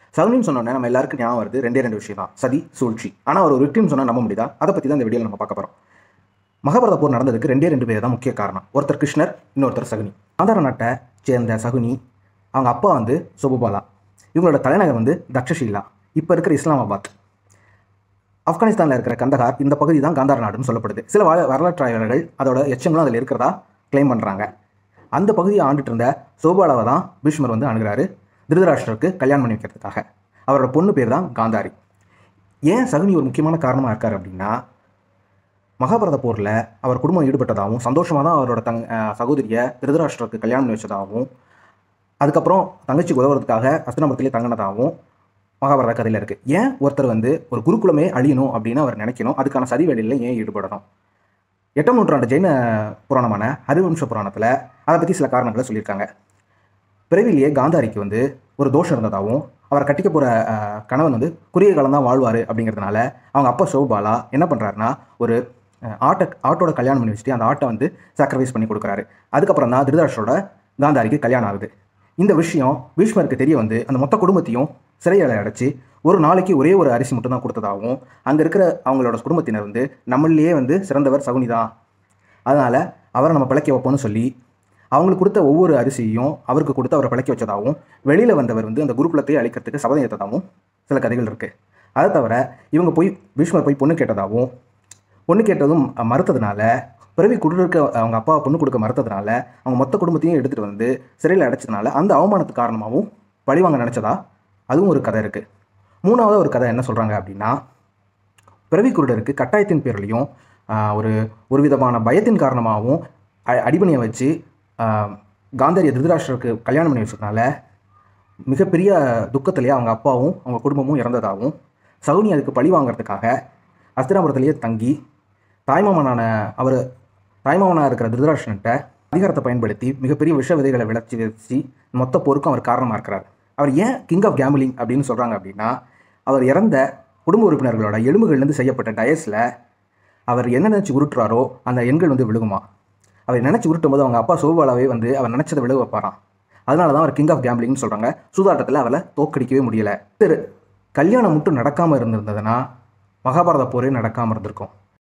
சகுனின்னு சொன்னோன்னே நம்ம எல்லாருக்கும் ஞாபகம் வருது ரெண்டே ரெண்டு விஷயம் தான் சதி சூழ்ச்சி ஆனால் அவர் ஒரு விக்டிம் சொன்னால் நம்ப முடியுதா அதை பற்றி தான் இந்த வீடியோவில் நம்ம பார்க்க போகிறோம் மகாபாரத போர் நடந்ததுக்கு ரெண்டே ரெண்டு பேர் தான் முக்கிய காரணம் ஒருத்தர் கிருஷ்ணர் இன்னொருத்தர் சகுனி ஆந்திர நாட்டை சேர்ந்த சகுனி அவங்க அப்பா வந்து சொபுபாலா இவங்களோட தலைநகர் வந்து தக்ஷஷீலா இப்போ இருக்கிற இஸ்லாமாபாத் ஆப்கானிஸ்தானில் இருக்கிற கந்தகார் இந்த பகுதி தான் காந்தார் நாடுன்னு சொல்லப்படுது சில வ வரலாற்று ஆய்வாளர்கள் அதோட எச்சங்களும் அதில் இருக்கிறதா க்ளைம் பண்ணுறாங்க அந்த பகுதியை ஆண்டுட்டு இருந்த சோபாலாவை தான் பீஷ்மர் வந்து அணுகிறாரு திருதராஷ்டருக்கு கல்யாணம் பண்ணி வைக்கிறதுக்காக அவரோட பொண்ணு பேர் தான் காந்தாரி ஏன் சகுனி ஒரு முக்கியமான காரணமாக இருக்கார் அப்படின்னா மகாபாரத போரில் அவர் குடும்பம் ஈடுபட்டதாகவும் சந்தோஷமாக தான் அவரோட தங் அஹ் சகோதரியை திருதராஷ்டருக்கு கல்யாணம் பண்ணி வச்சதாகவும் அதுக்கப்புறம் தங்கச்சிக்கு உதவுறதுக்காக அஸ்தினாபுரத்திலே தங்கினதாகவும் மகாபாரத கதையில் இருக்குது ஏன் ஒருத்தர் வந்து ஒரு குருகுலமே அழியணும் அப்படின்னு அவர் நினைக்கணும் அதுக்கான சதி வேலையில் ஏன் ஈடுபடணும் எட்டாம் நூற்றாண்டு ஜெயின புராணமான ஹரிவம்ச புராணத்தில் அதை பற்றி சில காரணங்களை சொல்லியிருக்காங்க பிறவிலேயே காந்தாரிக்கு வந்து ஒரு தோஷம் இருந்ததாகவும் அவரை கட்டிக்க போகிற கணவன் வந்து குறுகிய காலம் தான் வாழ்வார் அப்படிங்கிறதுனால அவங்க அப்பா சோபாலா என்ன பண்ணுறாருன்னா ஒரு அஹ், ஆட்டை ஆட்டோட கல்யாணம் பண்ணி வச்சுட்டு அந்த ஆட்டை வந்து சாக்ரிஃபைஸ் பண்ணி கொடுக்குறாரு அதுக்கப்புறம் தான் திருதராஷ்டரோட காந்தாரிக்கு கல்யாணம் ஆகுது இந்த விஷயம் பீஷ்மருக்கு தெரிய வந்து அந்த மொத்த குடும்பத்தையும் சிறையில் அடைச்சி ஒரு நாளைக்கு ஒரே ஒரு அரிசி மட்டும் தான் கொடுத்ததாகவும் அங்கே இருக்கிற அவங்களோட குடும்பத்தினர் வந்து நம்மளையே வந்து சிறந்தவர் சகுனி தான் அதனால் அவரை நம்ம பிழைக்க வைப்போம்னு சொல்லி அவங்களுக்கு கொடுத்த ஒவ்வொரு அரிசியையும் அவருக்கு கொடுத்து அவரை பிழைக்க வச்சதாகவும் வெளியில் வந்தவர் வந்து அந்த குருகுலத்தை அழிக்கிறதுக்கு சபதம் ஏற்றதாகவும் சில கதைகள் இருக்குது அதை தவிர இவங்க போய் பீஷ்மர் போய் பொண்ணு கேட்டதாகவும் பொண்ணு கேட்டதும் அஹ், மறுத்ததுனால பிறவி கொடுக்க அவங்க அப்பா பொண்ணு கொடுக்க மறுத்ததுனால அவங்க மொத்த குடும்பத்தையும் எடுத்துகிட்டு வந்து சிறையில் அடைச்சதுனால அந்த அவமானத்துக்கு காரணமாகவும் பழிவாங்க நினச்சதா அதுவும் ஒரு கதை இருக்குது மூணாவது ஒரு கதை என்ன சொல்கிறாங்க அப்படின்னா பிறவி குருடருக்கு கட்டாயத்தின் பேர்லையும் ஆஹ், ஒரு ஒரு விதமான பயத்தின் காரணமாகவும் அ- அடிபணியை வச்சு ஆஹ், காந்தாரிய திருதராஷ்டருக்கு கல்யாணம் பண்ணி வச்சதுனால மிகப்பெரிய துக்கத்திலேயே அவங்க அப்பாவும் அவங்க குடும்பமும் இறந்ததாகவும் சகுனி அதுக்கு பழி வாங்குறதுக்காக அஸ்தினாபுரத்திலேயே தங்கி தாய்மாமனான அவர் தாய்மாமனாக இருக்கிற திருதராஷ்டன்ட்ட அதிகாரத்தை பயன்படுத்தி மிகப்பெரிய விஷ விதைகளை விளைச்சி வச்சு மொத்த போருக்கும் அவர் காரணமாக இருக்கிறார் அவர் ஏன் கிங் ஆஃப் கேம்பிளிங் அப்படின்னு சொல்கிறாங்க அப்படின்னா அவர் இறந்த குடும்ப உறுப்பினர்களோட எலும்புகள்லேருந்து செய்யப்பட்ட டயஸில் அவர் என்ன நினச்சி உருட்டுறாரோ அந்த எண்கள் வந்து விழுகுமா அவர் நினச்சி உருட்டும் போது அவங்க அப்பா சோபாலாவே வந்து அவர் நினச்சதை விழுக வைப்பாராம் அதனால தான் அவர் கிங் ஆஃப் கேம்பிளிங்னு சொல்கிறாங்க சூதாட்டத்தில் அவரை தோக்கடிக்கவே முடியலை திரு கல்யாணம் மட்டும் நடக்காமல் இருந்திருந்ததுன்னா மகாபாரத போரே நடக்காமல் இருந்திருக்கும்